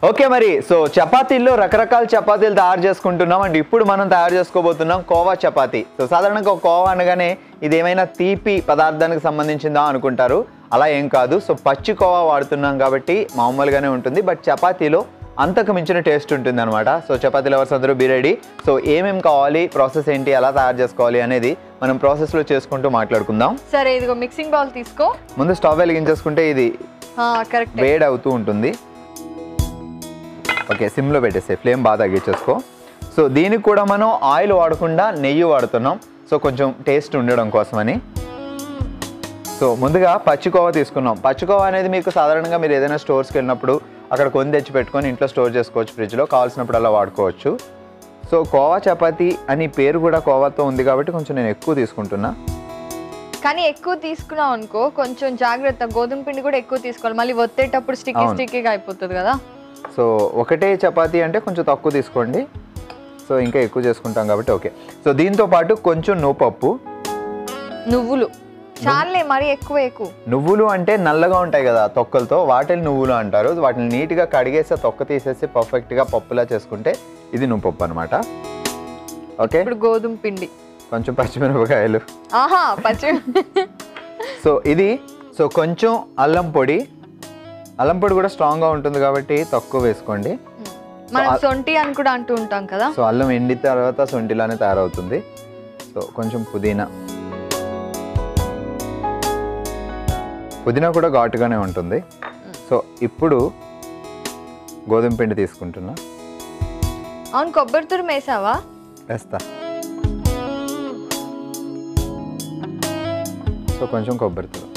Okay మరి so చపాతీల్లో రకరకాల చపాతీలు తయారు చేసుకుంటున్నాం అండ్ ఇప్పుడు మనం తయారు చేసుకోబోతున్నాం కోవా చపాతీ సో సాధారణంగా ఒక కోవా అనగానే ఇది ఏమైనా తీపి పదార్థానికి సంబంధించిందా అనుకుంటారు అలా ఏం కాదు సో పచ్చి కోవా వాడుతున్నాం కాబట్టి మామూలుగానే ఉంటుంది బట్ చపాతీలో అంతకు మించిన టేస్ట్ ఉంటుంది అనమాట సో చపాతీ లవర్స్ అందరూ బీ రెడీ సో ఏమేం కావాలి ప్రాసెస్ ఏంటి ఎలా తయారు చేసుకోవాలి అనేది మనం ప్రాసెస్లో చేసుకుంటూ మాట్లాడుకుందాం సరే ఇదిగో మిక్సింగ్ బౌల్ తీసుకో ముందు స్టవ్ వెలిగించేసుకుంటే ఇది కరెక్ట్ వేడి అవుతూ ఉంటుంది ఓకే సిమ్లో పెట్టేసే ఫ్లేమ్ బాగా తగ్గించేసుకో సో దీనికి కూడా మనం ఆయిల్ వాడకుండా నెయ్యి వాడుతున్నాం సో కొంచెం టేస్ట్ ఉండడం కోసమని సో ముందుగా పచ్చికోవా తీసుకున్నాం పచ్చికోవా అనేది మీకు సాధారణంగా మీరు ఏదైనా స్టోర్స్కి వెళ్ళినప్పుడు అక్కడ కొని తెచ్చి పెట్టుకొని ఇంట్లో స్టోర్ చేసుకోవచ్చు ఫ్రిడ్జ్లో కావాల్సినప్పుడు అలా వాడుకోవచ్చు సో కోవా చపాతీ అని పేరు కూడా కోవాతో ఉంది కాబట్టి కొంచెం నేను ఎక్కువ తీసుకుంటున్నా కానీ ఎక్కువ తీసుకున్నావు అనుకో కొంచెం జాగ్రత్త గోధుమ పిండి కూడా ఎక్కువ తీసుకోవాలి మళ్ళీ ఒత్తేటప్పుడు స్టిక్కీ అవును. స్టిక్కీగా అయిపోతుంది కదా సో ఒకటే చపాతీ అంటే కొంచెం తక్కువ తీసుకోండి సో ఇంకా ఎక్కువ చేసుకుంటాం కాబట్టి ఓకే సో దీంతో పాటు కొంచెం నువ్వుపప్పు నువ్వులు చాలే మరీ ఎక్కువ ఎక్కువ నువ్వులు అంటే నల్లగా ఉంటాయి కదా తొక్కలతో వాటిని నువ్వులు అంటారు వాటిని నీట్గా కడిగేసి ఆ తొక్క తీసేసి పర్ఫెక్ట్గా పప్పులా చేసుకుంటే ఇది నువ్వుపప్పు అనమాట ఓకే ఇప్పుడు గోధుమ పిండి కొంచెం పచ్చిమిరపకాయలు ఆహా పచ్చి సో ఇది సో కొంచెం అల్లం పొడి అల్లం పొడి కూడా స్ట్రాంగ్గా ఉంటుంది కాబట్టి తక్కువ వేసుకోండి మనం ఆ- సొంటి అని కూడా అంటూ ఉంటాం కదా సో అల్లం ఎండిన తర్వాత సొంటిలానే తయారవుతుంది సో కొంచెం పుదీనా పుదీనా కూడా ఘాటుగానే ఉంటుంది సో ఇప్పుడు గోధుమ పిండి తీసుకుంటున్నా అవును కొబ్బరి తురుము వేసావా వేస్తా సో కొంచెం కొబ్బరి తురుము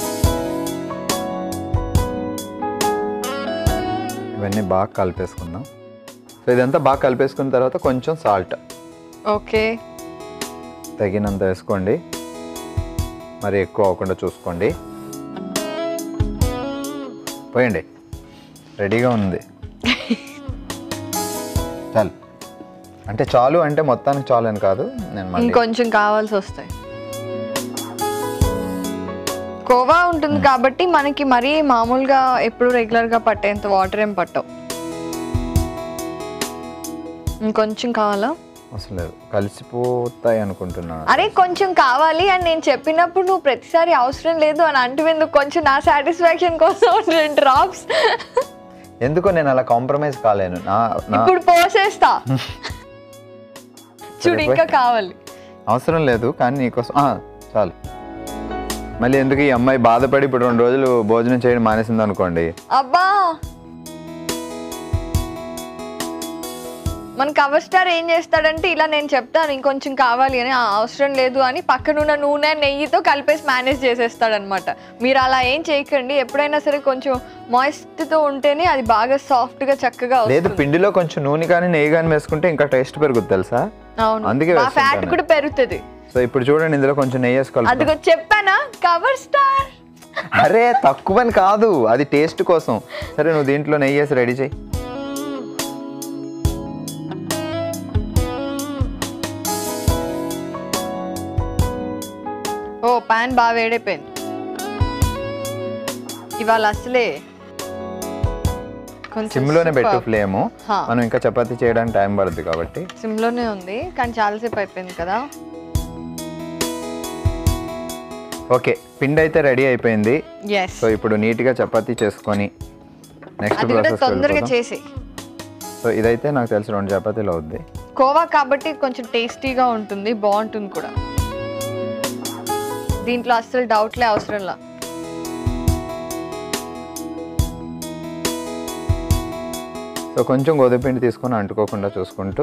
ఇవన్నీ బాగా కలిపేసుకుందాం సో ఇదంతా బాగా కలిపేసుకున్న తర్వాత కొంచెం సాల్ట్ ఓకే తగినంత వేసుకోండి మరి ఎక్కువ అవ్వకుండా చూసుకోండి పోయండి రెడీగా ఉంది చాలు అంటే చాలు అంటే మొత్తానికి చాలు అని కాదు నేను మళ్ళీ ఇంకొంచెం కావాల్సి వస్తాయి కోవా ఉంటుంది కాబట్టి మనకి మరీ మామూలుగా ఎప్పుడు రెగ్యులర్ గా పట్టేంత వాటర్ ఏం పట్టవు ఇంకొంచెం కావాలా అసలు లేదు కలిసిపోతాయి అనుకుంటున్నాను అరే కొంచెం కావాలి అని నేను చెప్పినప్పుడు నువ్వు ప్రతిసారి అవసరం లేదు అని అంటువేందుకు కొంచెం నా సాటిస్ఫాక్షన్ కోసం రెండు డ్రాప్స్ ఎందుకో నేను అలా కాంప్రమైజ్ కాలేను నా నా ఇప్పుడు పోసేస్తా చూడు ఇంకా కావాలి అవసరం లేదు కానీ నీకోసం ఆ, చాలు మళ్ళీ ఎందుకు ఈ అమ్మాయి బాధపడి ఇప్పుడు రెండు రోజులు భోజనం చేయడం మానేసింది అనుకోండి అబ్బా మన కవర్ స్టార్ ఏం చేస్తాడంటే ఇలా నేను చెప్తాను ఇంకొంచెం కావాలి అని "ఆ, అవసరం లేదు అని పక్కనున్న నూనె నెయ్యితో కలిపేసి మేనేజ్ చేసేస్తాడనమాట మీరు అలా ఏం చేయకండి ఎప్పుడైనా సరే కొంచెం moist తో ఉంటేనే అది బాగా సాఫ్ట్ గా చక్కగా లేదు వస్తుంది పిండిలో కొంచెం నూనె కానీ నెయ్యి కానీ వేసుకుంటే ఇంకా టేస్ట్ పెరుగుతుంది తెలుసా అవును అందుకే ఫ్యాట్ వేస్తుంటాను. కూడా పెరుగుతుంది సో ఇప్పుడు చూడండి ఇందులో కొంచెం నెయ్యి వేసి కలుపుతాం అదిగో చెప్పానా కవర్ స్టార్ అరే తక్కువని కాదు అది టేస్ట్ కోసం సరే నువ్వు దీంట్లో నెయ్యి వేసి రెడీ చేయి ఓ పాన్ బాగా వేడైపోయింది ఇవాళ అసలే కొంచెం సిమ్లోనే పెట్టు superb. ఫ్లేమ్ హా. మనం ఇంకా చపాతీ చేయడానికి టైం పడుతుంది కాబట్టి సిమ్లోనే ఉంది కానీ చాలాసేపు అయిపోయింది కదా ఓకే పిండి అయితే రెడీ అయిపోయింది ఎస్ సో ఇప్పుడు నీట్గా చపాతీ చేసుకొని నెక్స్ట్ అది కూడా ప్రాసెస్ తొందరగా చేసి సో ఇదైతే నాకు తెలిసి రెండు చపాతీలు అవుద్ది కోవా కాబట్టి కొంచెం టేస్టీగా ఉంటుంది బాగుంటుంది కూడా దీంట్లో అస్సలు డౌట్లే అవసరంలా సో కొంచెం గోధుమ పిండి తీసుకొని అంటుకోకుండా చూసుకుంటూ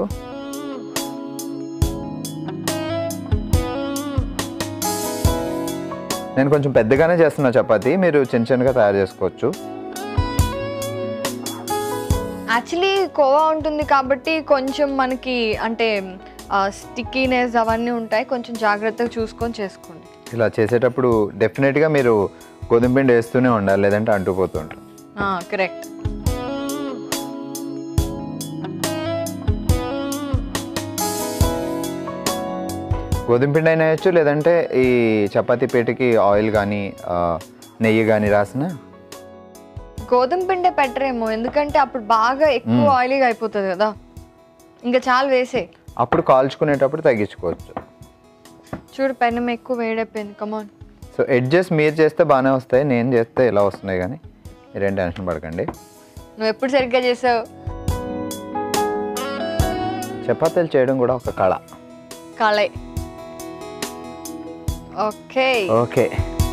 నేను కొంచెం పెద్దగానే చేస్తున్నా చపాతీ మీరు చిన్న చిన్నగా తయారు చేసుకోవచ్చు యాక్చువల్లీ కోవా ఉంటుంది కాబట్టి కొంచెం మనకి అంటే స్టిక్కీనెస్ అవన్నీ ఉంటాయి కొంచెం జాగ్రత్తగా చూసుకొని చేసుకోండి ఇలా చేసేటప్పుడు డెఫినెట్గా మీరు గోధుమ పిండి వేస్తూనే ఉండాలి లేదంటే అంటుకుపోతుంటారు కరెక్ట్ గోధుమ పిండి అయినా వేయచ్చు లేదంటే ఈ చపాతీ పీటకి ఆయిల్ కానీ నెయ్యి కానీ రాసిన గోధుమ పిండే పెట్టరేమో ఎందుకంటే అప్పుడు బాగా ఎక్కువ ఆయిలీగా అయిపోతుంది కదా ఇంకా చాలు వేసే అప్పుడు కాల్చుకునేటప్పుడు తగ్గించుకోవచ్చు చూడు పెనం ఎక్కువ వేడైపోయింది కమాన్ సో ఎడ్జెస్ మీరు చేస్తే బాగానే వస్తాయి నేను చేస్తే ఇలా వస్తున్నాయి కానీ మీరేం టెన్షన్ పడకండి నువ్వు ఎప్పుడు సరిగ్గా చేసావు చపాతీలు చేయడం కూడా ఒక కళ కాళై ఓకే ఓకే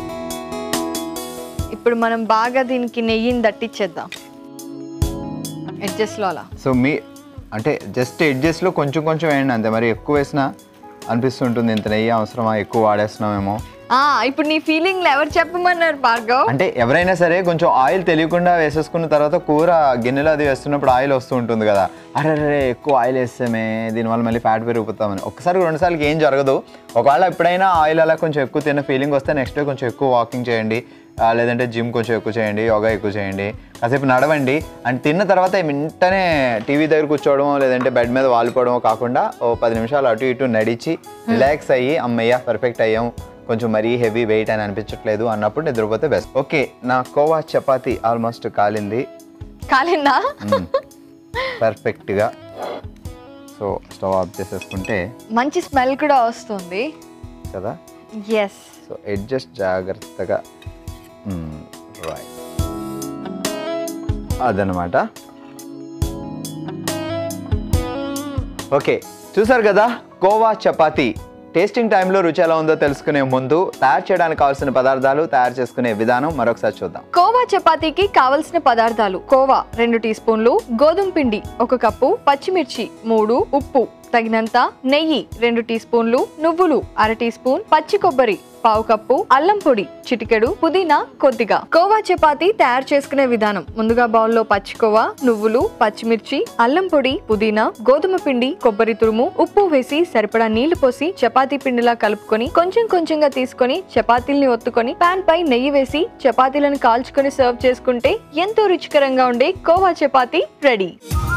ఇప్పుడు మనం బాగా దీనికి నెయ్యిని దట్టించేద్దాం ఎడ్జస్ట్లో అలా సో మీ అంటే జస్ట్ ఎడ్జెస్లో కొంచెం కొంచెం వేయండి అంతే మరి ఎక్కువ వేసినా అనిపిస్తుంటుంది ఇంత నెయ్యి అవసరమా ఎక్కువ వాడేస్తున్నామేమో ఆ, ఇప్పుడు నీ ఫీలింగ్లు ఎవరు చెప్పమన్నారు భార్గవ్ అంటే ఎవరైనా సరే కొంచెం ఆయిల్ తెలియకుండా వేసేసుకున్న తర్వాత కూర గిన్నెలో అది వేస్తున్నప్పుడు ఆయిల్ వస్తూ ఉంటుంది కదా అరే అరే ఎక్కువ ఆయిల్ వేస్తామే దీనివల్ల మళ్ళీ ఫ్యాట్ పెరిగిపోతామని ఒకసారి రెండు సార్లకి ఏం జరగదు ఒకవేళ ఎప్పుడైనా ఆయిల్ అలా కొంచెం ఎక్కువ తిన్న ఫీలింగ్ వస్తే నెక్స్ట్ డే కొంచెం ఎక్కువ వాకింగ్ చేయండి ఆ, లేదంటే జిమ్ కొంచెం ఎక్కువ చేయండి యోగా ఎక్కువ చేయండి కాసేపు నడవండి అండ్ తిన్న తర్వాత వెంటనే టీవీ దగ్గర కూర్చోవడమో లేదంటే బెడ్ మీద వాలిపోవడమో కాకుండా ఓ పది నిమిషాలు అటు ఇటు నడిచి రిలాక్స్ అయ్యి అమ్మయ్య పర్ఫెక్ట్ అయ్యాం కొంచెం మరీ హెవీ వెయిట్ అని అనిపించట్లేదు అన్నప్పుడు నిద్రపోతే బెస్ట్ ఓకే నా కోవా చపాతి ఆల్మోస్ట్ కాలింది కాలిందా పర్ఫెక్ట్గా సో స్టవ్ ఆఫ్ చేసేసుకుంటే మంచి స్మెల్ కూడా వస్తుంది కదా ఎస్ సో అడ్జస్ట్ జాగ్రత్తగా రైట్ అదనమాట ఓకే చూసారు కదా కోవా చపాతీ టేస్టింగ్ టైంలో రుచి ఎలా ఉందో తెలుసుకునే ముందు తయారు చేయడానికి కావాల్సిన పదార్థాలు తయారు చేసుకునే విధానం మరొకసారి చూద్దాం కోవా చపాతీకి కావలసిన పదార్థాలు కోవా రెండు టీ స్పూన్లు గోధుమ పిండి ఒక కప్పు పచ్చిమిర్చి మూడు ఉప్పు తగినంత నెయ్యి రెండు టీ స్పూన్లు నువ్వులు అర టీ స్పూన్ పచ్చి కొబ్బరి పావు కప్పు అల్లం పొడి చిటికెడు పుదీనా కొద్దిగా కోవా చపాతీ తయారు చేసుకునే విధానం ముందుగా బౌల్లో పచ్చి కోవా నువ్వులు పచ్చిమిర్చి అల్లం పొడి పుదీనా గోధుమ పిండి కొబ్బరి తురుము ఉప్పు వేసి సరిపడా నీళ్లు పోసి చపాతీ పిండిలా కలుపుకొని కొంచెం కొంచెంగా తీసుకొని చపాతీల్ని ఒత్తుకొని పాన్ పై నెయ్యి వేసి చపాతీలను కాల్చుకొని సర్వ్ చేసుకుంటే ఎంతో రుచికరంగా ఉండే కోవా చపాతీ రెడీ